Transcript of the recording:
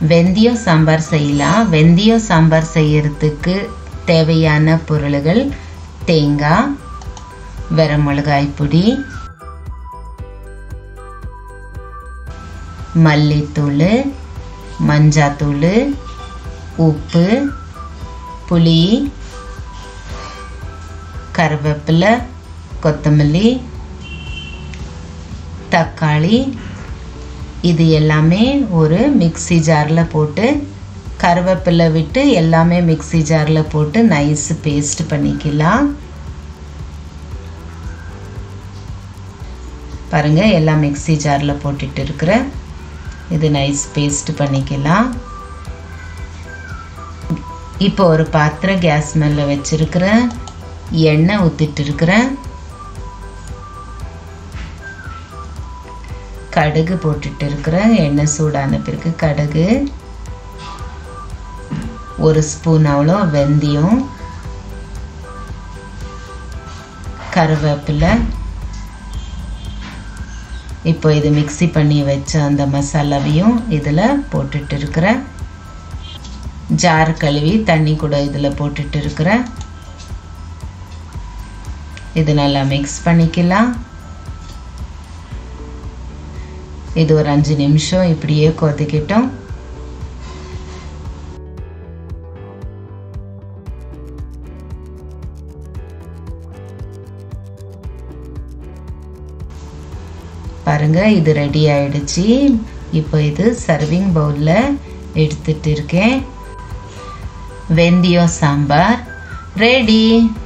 வெந்தயம் சாம்பார் செய்யலாம் வெந்தயம் சாம்பார் செய்யறதுக்கு தேவையான பொருள்கள் தேங்காய் வரமிளகாய் பொடி மல்லித்தூள் மஞ்சாத்தூள் உப்பு புளி கருவேப்பிலை கொத்தமல்லி தக்காளி இது எல்லாமே ஒரு மிக்ஸி ஜாரில் போட்டு கருவேப்பிலை விட்டு எல்லாமே மிக்ஸி ஜாரில் போட்டு நைஸ் பேஸ்ட் பண்ணிக்கலாம் பாருங்க எல்லாம் மிக்ஸி ஜாரில் போட்டுட்டு இருக்கிறேன் இது நைஸ் பேஸ்ட் பண்ணிக்கலாம் இப்போ ஒரு பாத்திரம் கேஸ் மேலே வச்சிருக்கிறேன் எண்ணெய் ஊற்றிட்டு இருக்கிறேன் கடுகு போட்டுட்டு இருக்கிறேன் எண்ணெய் சூடான பிறகு கடுகு ஒரு ஸ்பூன் அவ்வளோ வெந்தயம் கருவேப்பிலை இப்போ இது மிக்ஸி பண்ணி வச்ச அந்த மசாலாவையும் இதில் போட்டுட்டு இருக்கிறேன் ஜார் கழுவி தண்ணி கூட இதில் போட்டுட்டு இருக்கிறேன் இது நல்லா மிக்ஸ் பண்ணிக்கலாம் இது ஒரு அஞ்சு நிமிஷம் இப்படியே கொதிக்கட்டும் பாருங்க இது ரெடி ஆயிடுச்சு இப்போ இது சர்விங் பவுலில் எடுத்துட்டு இருக்கேன் வெந்தயம் சாம்பார் ரெடி